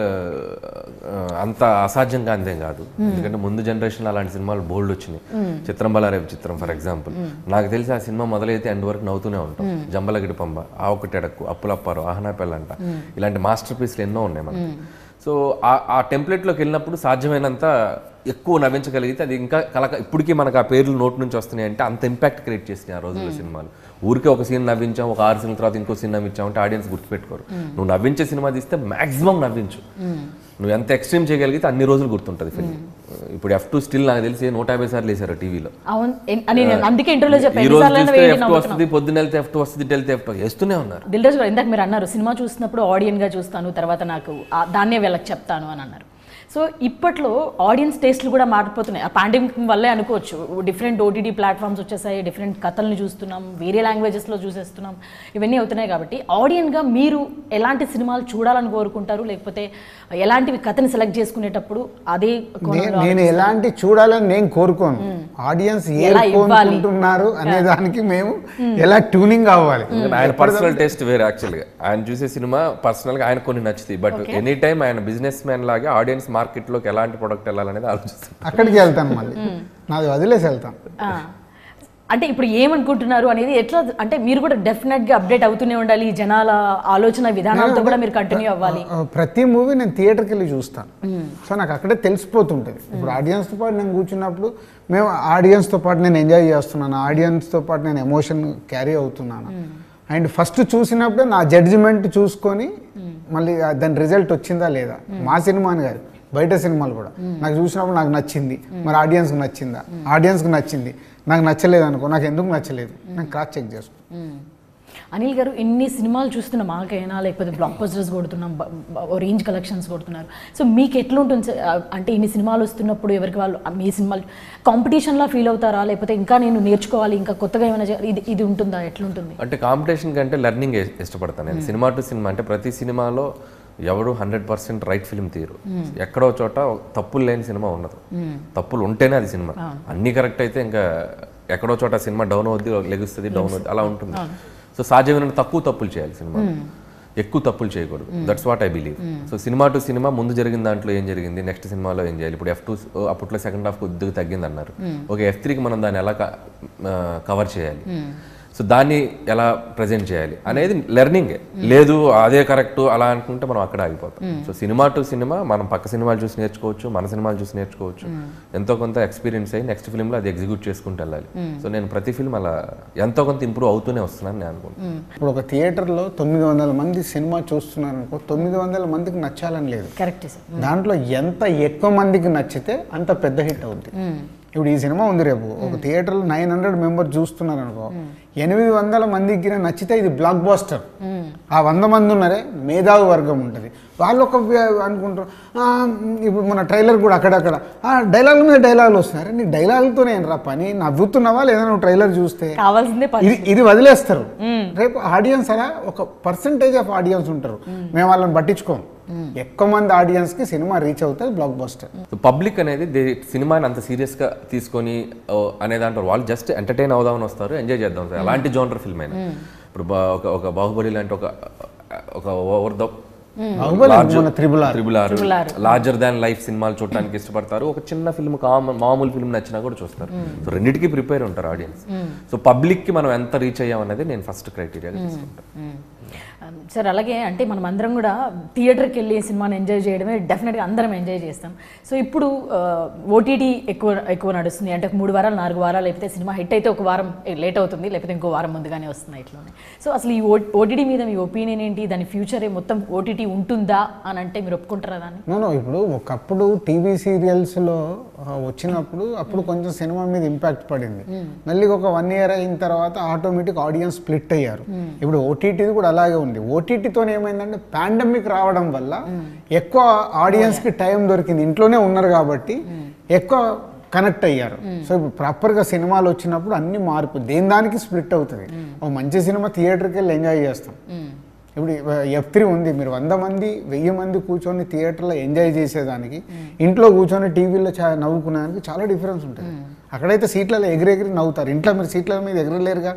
అంత అసాధ్యంగా అంతేం కాదు ఎందుకంటే ముందు జనరేషన్ అలాంటి సినిమాలు బోల్డ్ వచ్చినాయి చిత్రం బలారేపు చిత్రం ఫర్ ఎగ్జాంపుల్ నాకు తెలిసి ఆ సినిమా మొదలైతే ఎండ్ వరకు నవ్వుతూనే ఉంటాం జంబలగిడి పంబ ఆ ఒకటి ఎడక్కు అప్పులప్పారు ఆహనా పెళ్ళంట ఇలాంటి మాస్టర్ పీస్లు ఎన్నో ఉన్నాయి మనకి సో ఆ- ఆ టెంప్లెట్లోకి వెళ్ళినప్పుడు సాధ్యమైనంత ఎక్కువ నవ్వించగలిగితే అది ఇంకా కలక ఇప్పటికీ మనకు ఆ పేర్లు నోట్ నుంచి వస్తున్నాయి అంటే అంత ఇంపాక్ట్ క్రియేట్ చేసినాయి ఆ రోజుల్లో సినిమాలు ఊరికే ఒక సీన్ నవ్వించాం ఒక ఆరు సీన్ల తర్వాత ఇంకో సీన్ నవ్వించాం అంటే ఆడియన్స్ గుర్తుపెట్టుకోరు నువ్వు నవ్వించే సినిమా తీస్తే మాక్సిమం నవ్వించు నువ్వు ఎంత ఎక్స్ట్రీమ్ చేయగలిగితే అన్ని రోజులు గుర్తుంటుంది ఫిల్మ్ ఇప్పుడు ఎఫ్ టూ స్టిల్ నాకు తెలిసి నూట యాభై సార్లు వేసారు టీవీలో అవును ఎన్- అని నేను అందుకే ఇంటర్వ్యూలో ఈ చెప్పాను రోజు ఎన్నిసార్లు చూస్తే వేయండి ఎఫ్ టూ నవ్వుతున్నాం. వస్తుంది పొద్దున్న వెళ్తే ఎఫ్ టూ వస్తుంది ఇటు వెళ్తే ఎఫ్ టూ వేస్తూనే ఉన్నారు దిల్ రాజు గారు ఇందాక మీరు అన్నారు సినిమా చూసినప్పుడు ఆడియన్గా చూస్తాను తర్వాత నాకు ఆ- దాన్నే వీళ్ళకి చెప్తాను అని అన్నారు సో ఇప్పట్లో ఆడియన్స్ టేస్ట్లు కూడా మారిపోతున్నాయి ఆ పాండమిక్ వల్లే అనుకోవచ్చు డిఫరెంట్ ఓటీటీ ప్లాట్ఫామ్స్ వచ్చేసాయి డిఫరెంట్ కథల్ని చూస్తున్నాం వేరే లాంగ్వేజెస్లో చూసేస్తున్నాం ఇవన్నీ అవుతున్నాయి కాబట్టి ఆడియన్గా మీరు ఎలాంటి సినిమాలు చూడాలని కోరుకుంటారు లేకపోతే ఎలాంటివి కథని సెలెక్ట్ చేసుకునేటప్పుడు అదే నే- కోణంలో నేను ఎలాంటి చూడాలని నేను కోరుకోను ఆడియన్స్ ఏ ఎలా ఇవ్వాలి? కోరుకుంటున్నారు అనే దానికి మేము ఎలా ట్యూనింగ్ అవ్వాలి ఎందుకంటే ఆయన పర్సనల్ టేస్ట్ వేరే యాక్చువల్గా ఆయన చూసే సినిమా పర్సనల్గా ఆయన కొన్ని నచ్చుతాయి బట్ ఎనీ టైం ఆయన బిజినెస్ మ్యాన్ లాగే ఆడియన్స్ మార్కెట్లోకి ఎలాంటి ప్రొడక్ట్ వెళ్ళాలనేది ఆలోచిస్తాం అక్కడికి వెళ్తాను మళ్ళీ నాది వదిలేసి వెళ్తాను ఆ. అంటే ఇప్పుడు ఏమనుకుంటున్నారు అనేది ఎట్లా అంటే మీరు కూడా డెఫినెట్గా అప్డేట్ అవుతూనే ఉండాలి ఈ జనాల ఆలోచన విధానాలతో కూడా మీరు కంటిన్యూ అవ్వాలి ఆ, ప్రతి మూవీ నేను థియేటర్కి వెళ్ళి చూస్తాను సో నాకు అక్కడే తెలిసిపోతుంటుంది ఇప్పుడు ఆడియన్స్తో పాటు నేను కూర్చున్నప్పుడు మేము ఆడియన్స్తో పాటు నేను ఎంజాయ్ చేస్తున్నాను ఆడియన్స్తో పాటు నేను ఎమోషన్ క్యారీ అవుతున్నాను అండ్ ఫస్ట్ చూసినప్పుడే నా జడ్జిమెంట్ చూసుకొని మళ్ళీ ఆ దాని రిజల్ట్ వచ్చిందా లేదా మా సినిమా అని కాదు బయట సినిమాలు కూడా నాకు చూసినప్పుడు నాకు నచ్చింది మరి ఆడియన్స్కి నచ్చిందా ఆడియన్స్కి నచ్చింది నాకు నచ్చలేదు అనుకో నాకు ఎందుకు నచ్చలేదు నేను క్రాస్ చెక్ చేసుకో మ్మ్. అనిల్ గారు ఇన్ని సినిమాలు చూస్తున్నాం మాకైనా లేకపోతే బ్లాక్ బస్టర్స్ కొడుతున్నాం బ- బ- ఓ రేంజ్ కలెక్షన్స్ కొడుతున్నారు సో మీకు ఎట్లుంటుంది సార్? ఆ, అంటే ఇన్ని సినిమాలు వస్తున్నప్పుడు ఎవరికి వాళ్ళు ఆ, మీ సినిమాలు కాంపిటీషన్లా ఫీల్ అవుతారా లేకపోతే ఇంకా నేను నేర్చుకోవాలి ఇంకా కొత్తగా ఏమైనా చేయాలి? ఇది ఇది ఉంటుందా ఎట్లుంటుంది అంటే కాంపిటీషన్ కంటే లెర్నింగ్ ఇష్టపడతాను నేను సినిమా టు సినిమా అంటే ప్రతి సినిమాలో ఎవడు హండ్రెడ్ పర్సెంట్ రైట్ ఫిల్మ్ తీరు ఎక్కడో చోట తప్పులు లేని సినిమా ఉండదు తప్పులు ఉంటేనే అది సినిమా అన్ని కరెక్ట్ అయితే ఇంకా ఎక్కడో చోట సినిమా డౌన్ అవుద్ది లెగుస్తుంది డౌన్ అవుద్ది అలా ఉంటుంది సో సాధ్యమైనంత తక్కువ తప్పులు చేయాలి సినిమా ఎక్కువ తప్పులు చేయకూడదు that's what I believe so cinema to cinema ముందు జరిగిన దాంట్లో ఏం జరిగింది నెక్స్ట్ సినిమాలో ఏం చేయాలి ఇప్పుడు ఎఫ్ టూ అప్పట్లో సెకండ్ హాఫ్ కొద్దిగా తగ్గింది అన్నారు ఓకే ఎఫ్ త్రీకి మనం దాన్ని ఎలా కవర్ చేయాలి సో దాన్ని ఎలా ప్రజెంట్ చేయాలి అనేది లెర్నింగే లేదు అదే కరెక్ట్ అలా అనుకుంటే మనం అక్కడ ఆగిపోతాం సో సినిమా టు సినిమా మనం పక్క సినిమాలు చూసి నేర్చుకోవచ్చు మన సినిమాలు చూసి నేర్చుకోవచ్చు ఎంతో కొంత ఎక్స్పీరియన్స్ అయ్యి నెక్స్ట్ ఫిల్మ్లో అది ఎగ్జిక్యూట్ చేసుకుంటూ వెళ్ళాలి సో నేను ప్రతి ఫిల్మ్ అలా ఎంతో కొంత ఇంప్రూవ్ అవుతూనే వస్తున్నాను నేను అనుకుంటున్నాను ఇప్పుడు ఒక థియేటర్లో తొమ్మిది వందల మంది సినిమా చూస్తున్నారు అనుకో తొమ్మిది వందల మందికి నచ్చాలని లేదు కరెక్ట్ సార్ దాంట్లో ఎంత ఎక్కువ మందికి నచ్చితే అంత పెద్ద హిట్ అవుద్ది ఇప్పుడు ఈ సినిమా ఉంది రేపు ఒక థియేటర్లో నైన్ హండ్రెడ్ మెంబర్ చూస్తున్నారు అనుకో ఎనిమిది వందల మందికి నచ్చితే ఇది బ్లాక్ బాస్టర్ ఆ వంద మంది ఉన్నారే మేధావి వర్గం ఉంటుంది వాళ్ళు ఒక వ్య- అనుకుంటారు "ఆ, ఇప్పుడు మన ట్రైలర్ కూడా అక్కడక్కడ డైలాగ్ మీద డైలాగులు వస్తున్నారు నీ డైలాగులతోనే రా పని నవ్వుతున్నావా లేదా నువ్వు ట్రైలర్ చూస్తే కావాల్సిందే పని ఇది ఇది వదిలేస్తారు రేపు ఆడియన్స్ అలా ఒక పర్సంటేజ్ ఆఫ్ ఆడియన్స్ ఉంటారు మేము వాళ్ళని పట్టించుకోం ఎక్కువ మంది ఆడియన్స్ కి సినిమా రీచ్ అవుతుంది బ్లాక్ బస్టర్ పబ్లిక్ అనేది దే సినిమాని అంత సీరియస్గా తీసుకొని ఓ, అనే దాంట్లో వాళ్ళు జస్ట్ ఎంటర్టైన్ అవుదామని వస్తారు ఎంజాయ్ చేద్దాం సార్ అలాంటి జోనర్ ఫిల్మ్ అయినా ఇప్పుడు బా- ఒక ఒక బాహుబలి లాంటి ఒక ఒక ఓవర్ ద బాహుబలి మన triple R triple R larger than life సినిమాలు చూడడానికి ఇష్టపడతారు ఒక చిన్న ఫిల్మ్ మామూలు ఫిల్మ్ నచ్చినా కూడా చూస్తారు సో రెండింటికి ప్రిపేర్ ఉంటారు ఆడియన్స్ సో పబ్లిక్ కి మనం ఎంత రీచ్ అయ్యాం అనేది నేను ఫస్ట్ క్రైటీరియాగా తీసుకుంటాను సార్ అలాగే అంటే మనం అందరం కూడా థియేటర్కి వెళ్ళి సినిమాని ఎంజాయ్ చేయడమే డెఫినెట్గా అందరం ఎంజాయ్ చేస్తాం సో ఇప్పుడు ఓటీటీ ఎక్కువ ఎక్కువ నడుస్తుంది అంటే ఒక మూడు వారాలు నాలుగు వారాలు లేకపోతే సినిమా హిట్ అయితే ఒక వారం లేట్ అవుతుంది లేకపోతే ఇంకో వారం ముందుగానే వస్తుంది ఇట్లోనే సో అసలు ఈ ఓటీటీ మీద మీ ఒపీనియన్ ఏంటి దాని ఫ్యూచర్ మొత్తం ఓటీటీ ఉంటుందా అని అంటే మీరు ఒప్పుకుంటారా దాన్ని నో ఇప్పుడు ఒకప్పుడు టీవీ సీరియల్స్లో వచ్చినప్పుడు అప్పుడు కొంచెం సినిమా మీద ఇంపాక్ట్ పడింది మళ్ళీ ఒక వన్ ఇయర్ అయిన తర్వాత ఆటోమేటిక్ ఆడియన్స్ స్ప్లిట్ అయ్యారు ఇప్పుడు ఓటీటీది కూడా అలాగే ఉంది ఓటీటీతో ఏమైందంటే పాండమిక్ రావడం వల్ల ఎక్కువ ఆడియన్స్కి టైం దొరికింది ఇంట్లోనే ఉన్నారు కాబట్టి ఎక్కువ కనెక్ట్ అయ్యారు సో ఇప్పుడు ప్రాపర్గా సినిమాలు వచ్చినప్పుడు అన్ని మార్పు దేని దానికి స్ప్లిట్ అవుతుంది ఒక మంచి సినిమా థియేటర్కి వెళ్ళి ఎంజాయ్ చేస్తాం ఇప్పుడు ఎఫ్ త్రీ ఉంది మీరు వంద మంది వెయ్యి మంది కూర్చొని థియేటర్లో ఎంజాయ్ చేసేదానికి ఇంట్లో కూర్చొని టీవీలో చా నవ్వుకునేదానికి చాలా డిఫరెన్స్ ఉంటుంది అక్కడైతే సీట్లలో ఎగిరెగిరి నవ్వుతారు ఇంట్లో మీరు సీట్ల మీద ఎగరలేరుగా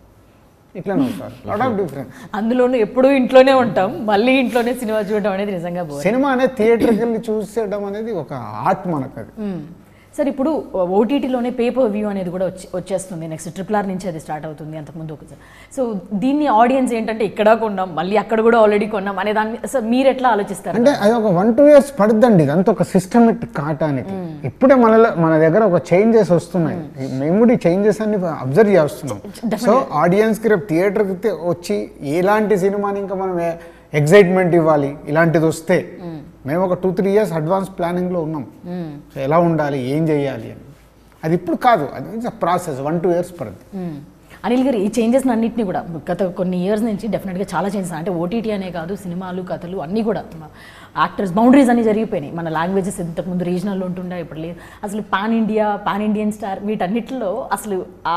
ఇట్లా నవ్వుతారు లాట్ ఆఫ్ డిఫరెన్స్ అందులోనూ ఎప్పుడూ ఇంట్లోనే ఉంటాం మళ్ళీ ఇంట్లోనే సినిమా చూడడం అనేది నిజంగా బోర్ సినిమా అనేది థియేటర్కి వెళ్ళి చూసేయడం అనేది ఒక ఆర్ట్ మనకు అది సార్ ఇప్పుడు ఓటీటీలోనే పేపర్ వ్యూ అనేది కూడా వచ్చి వచ్చేస్తుంది నెక్స్ట్ ట్రిపుల్ ఆర్ నుంచి అది స్టార్ట్ అవుతుంది అంతకుముందు ఒకసారి సో దీన్ని ఆడియన్స్ ఏంటంటే ఇక్కడ కొన్నాం మళ్ళీ అక్కడ కూడా ఆల్రెడీ కొన్నాం అనే దాని మీద- సార్ మీరు ఎట్లా ఆలోచిస్తారు అంటే అది ఒక వన్ టూ ఇయర్స్ పడుద్దండి ఇదంతా ఒక సిస్టమేటిక్ కాటానికి ఇప్పుడే మన మన దగ్గర ఒక చేంజెస్ వస్తున్నాయి మేము కూడా ఈ చేంజెస్ అన్ని అబ్జర్వ్ చేస్తున్నాం సో ఆడియన్స్కి రేపు థియేటర్కి వచ్చి ఎలాంటి సినిమాని ఇంకా మనం ఎగ్జైట్మెంట్ ఇవ్వాలి ఇలాంటిది వస్తే మేము ఒక టూ త్రీ ఇయర్స్ అడ్వాన్స్ ప్లానింగ్లో ఉన్నాం సో ఎలా ఉండాలి ఏం చేయాలి అని అది ఇప్పుడు కాదు అది ప్రాసెస్ వన్ టూ ఇయర్స్ పడుతుంది మ్మ్. అనిల్ గారు ఈ చేంజెస్ అన్నింటినీ కూడా గత కొన్ని ఇయర్స్ నుంచి డెఫినెట్గా చాలా చేంజెస్ అంటే ఓటీటీ అనే కాదు సినిమాలు కథలు అన్నీ కూడా యాక్టర్స్ బౌండరీస్ అన్ని జరిగిపోయినాయి మన లాంగ్వేజెస్ ఇంతకుముందు రీజనల్ ఉంటుండే ఇప్పుడు లేదు అసలు pan India pan Indian star వీటన్నిటిలో అసలు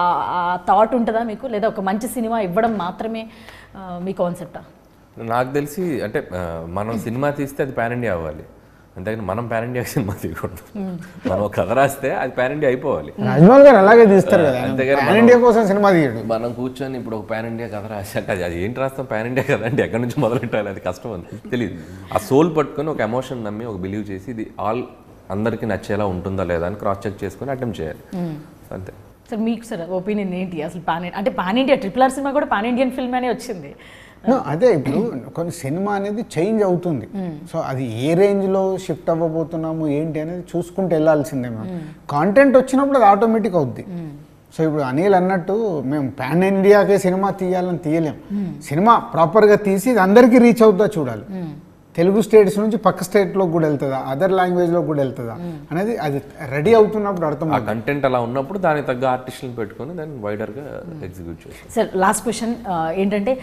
ఆ థాట్ ఉంటుందా మీకు లేదా ఒక మంచి సినిమా ఇవ్వడం మాత్రమే ఆ, మీ కాన్సెప్టా నాకు తెలిసి అంటే ఆ, మనం సినిమా తీస్తే అది పాన్ ఇండియా అవ్వాలి అంతేగాని మనం పాన్ ఇండియా సినిమా తీయకూడదు మనం ఒక కథ రాస్తే అది పాన్ ఇండియా అయిపోవాలి రాజమౌళి గారు అలాగే తీస్తారు కదా అంతేగాని పాన్ ఇండియా కోసం సినిమా తీయడు మనం కూర్చొని ఇప్పుడు ఒక పాన్ ఇండియా కథ రాశాక అది అది ఏంటి రాస్తాం పాన్ ఇండియా కథ అంటే ఎక్కడి నుంచి మొదలెట్టాలి అది కష్టం అని తెలియదు ఆ సోల్ పట్టుకొని ఒక ఎమోషన్ నమ్మి ఒక బిలీవ్ చేసి ఇది ఆల్ అందరికీ నచ్చేలా ఉంటుందా లేదా అని క్రాస్ చెక్ చేసుకొని అటెంప్ట్ చేయాలి అంతే సార్ మీకు సార్ ఒపీనియన్ ఏంటి అసలు పాన్ అంటే pan India triple R cinema కూడా పాన్ ఇండియన్ ఫిల్మ్ అనే వచ్చింది No, అదే ఇప్పుడు కొన్ని సినిమా అనేది చేంజ్ అవుతుంది సో అది ఏ రేంజ్ లో షిఫ్ట్ అవ్వబోతున్నాము ఏంటి అనేది చూసుకుంటూ వెళ్ళాల్సిందే మేము కాంటెంట్ వచ్చినప్పుడు అది ఆటోమేటిక్ అవుద్ది సో ఇప్పుడు అనిల్ అన్నట్టు మేము పాన్ ఇండియాకే సినిమా తీయాలని తీయలేం సినిమా ప్రాపర్గా తీసి ఇది అందరికీ రీచ్ అవుతుందా చూడాలి తెలుగు స్టేట్స్ నుంచి పక్క స్టేట్లో కూడా వెళ్తుందా అదర్ లాంగ్వేజ్లో కూడా వెళ్తుందా అనేది అది రెడీ అవుతున్నప్పుడు అర్థం ఆ కంటెంట్ అలా ఉన్నప్పుడు దానికి తగ్గ ఆర్టిస్టులను పెట్టుకొని దాన్ని వైడర్గా ఎగ్జిక్యూట్ చేస్తాం సార్ లాస్ట్ క్వశ్చన్ ఏంటంటే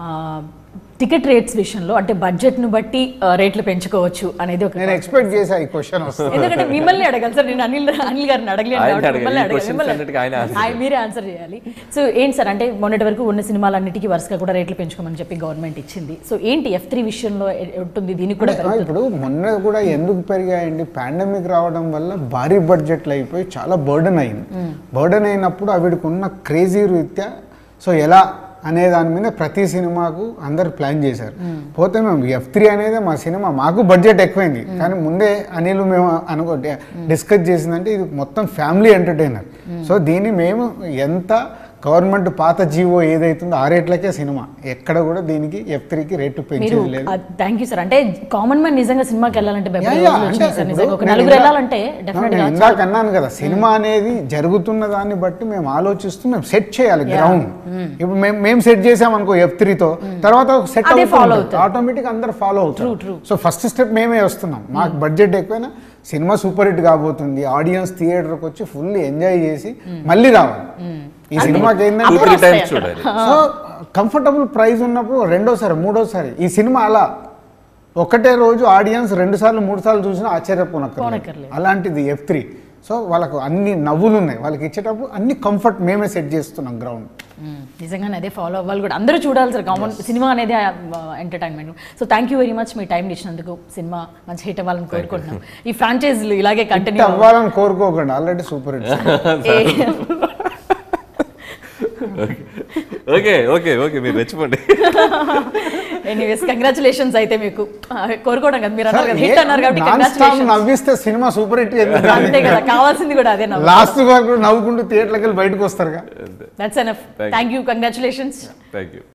టికెట్ రేట్స్ విషయంలో అంటే బడ్జెట్ను బట్టి ఆ, రేట్లు పెంచుకోవచ్చు అనేది ఒక నేను ఎక్స్పెక్ట్ చేసా ఈ క్వశ్చన్ వస్తుంది ఎందుకంటే మిమ్మల్ని అడగాలి సార్ నేను అనిల్ అనిల్ గారిని అడగలేను ఆయన కాబట్టి అడగాలి. మిమ్మల్ని ఈ అడగాలి. questions మిమ్మల్ని అన్నిటికీ ఆయన answer ఆయన మీరే ఆన్సర్ చేయాలి సో ఏంటి సార్ అంటే మొన్నటి వరకు ఉన్న సినిమాలన్నిటికీ వరుసగా కూడా రేట్లు పెంచుకోమని చెప్పి గవర్నమెంట్ ఇచ్చింది సో ఏంటి ఎఫ్ త్రీ విషయంలో ఎ- ఉంటుంది దీనికి కూడా ఆ, ఇప్పుడు మొన్న కూడా ఎందుకు పెరిగాయండి పాండమిక్ రావడం వల్ల భారీ బడ్జెట్లు అయిపోయి చాలా బర్డన్ అయింది బర్డన్ అయినప్పుడు అవిడికి ఉన్న క్రేజీ రీత్యా సో ఎలా అనే దాని మీద ప్రతి సినిమాకు అందరు ప్లాన్ చేశారు పోతే మేము ఎఫ్ త్రీ అనేది మా సినిమా మాకు బడ్జెట్ ఎక్కువైంది కానీ ముందే అనిల్ మేము అనుకో డిస్కస్ చేసిందంటే ఇది మొత్తం ఫ్యామిలీ ఎంటర్టైనర్ సో దీన్ని మేము ఎంత గవర్నమెంట్ పాత జీవో ఏదైతుందో ఆ రేట్లకే సినిమా ఎక్కడ కూడా దీనికి ఎఫ్ త్రీకి రేటు మీరు పెంచేది లేదు థ్యాంక్ యూ సార్ అంటే కామన్ మ్యాన్ నిజంగా సినిమాకి వెళ్ళాలంటే భయపడే యా, యా, రోజులు అంటే వచ్చినాయి సార్ ఇప్పుడు నిజంగా ఒక నేను నలుగురు ఇందా- వెళ్ళాలంటే డెఫినెట్ నేను ఇందాక అన్నాను కదా సినిమా అనేది జరుగుతున్న దాన్ని బట్టి మేము ఆలోచిస్తూ మేము సెట్ చేయాలి గ్రౌండ్ ఇప్పుడు మేము మేము సెట్ చేసాం అనుకో ఎఫ్ తో తర్వాత సెట్ అదే follow అవుతారు. ఆటోమేటిక్ అందరు ఫాలో True, అవుతారు true. సో ఫస్ట్ స్టెప్ మేమే వస్తున్నాం మాకు బడ్జెట్ ఎక్కువైనా సినిమా సూపర్ హిట్ కాబోతుంది ఆడియన్స్ థియేటర్కి వచ్చి ఫుల్ ఎంజాయ్ చేసి మళ్ళీ రావాలి ఈ సినిమాకి టూ ఏంటంటే త్రీ వస్తాయి టైమ్స్ చూడాలి సో కంఫర్టబుల్ ప్రైస్ ఉన్నప్పుడు రెండోసారి మూడోసారి ఈ సినిమా అలా ఒకటే రోజు ఆడియన్స్ రెండు సార్లు మూడు సార్లు చూసినా ఆశ్చర్యపోనక్కర్లేదు పోనక్కర్లేదు. అలాంటిది ఎఫ్ త్రీ సో వాళ్ళకు అన్ని నవ్వులు ఉన్నాయి వాళ్ళకి ఇచ్చేటప్పుడు అన్ని కంఫర్ట్ మేమే సెట్ చేస్తున్నాం గ్రౌండ్ మ్మ్. నిజంగానే అదే ఫాలో అవ్వాలి కూడా అందరూ చూడాలి సార్ కామన్ సినిమా అనేది entertainment so thank you very much మీ టైం ఇచ్చినందుకు సినిమా మంచి హిట్ అవ్వాలని కోరుకుంటున్నాం ఈ ఫ్రాంచైజీలు ఇలాగే హిట్ కంటిన్యూ అవ్వాలని కోరుకోకండి already super hit okay okay okay మీరు రెచ్చిపోండి ఎనీవేస్ కంగ్రాచులేషన్స్ అయితే మీకు ఆ, కోరుకోవడం కదా మీరు అన్నారు కదా హిట్ అన్నారు కాబట్టి నాన్ స్టాప్ కంగ్రాచులేషన్స్ నవ్విస్తే సినిమా సూపర్ హిట్ అంతే కదా కావాల్సింది కూడా అదే నవ్వు లాస్ట్ వరకు నవ్వుకుంటూ థియేటర్కి వెళ్ళి బయటకు వస్తారుగా that's enough thank you congratulations thank you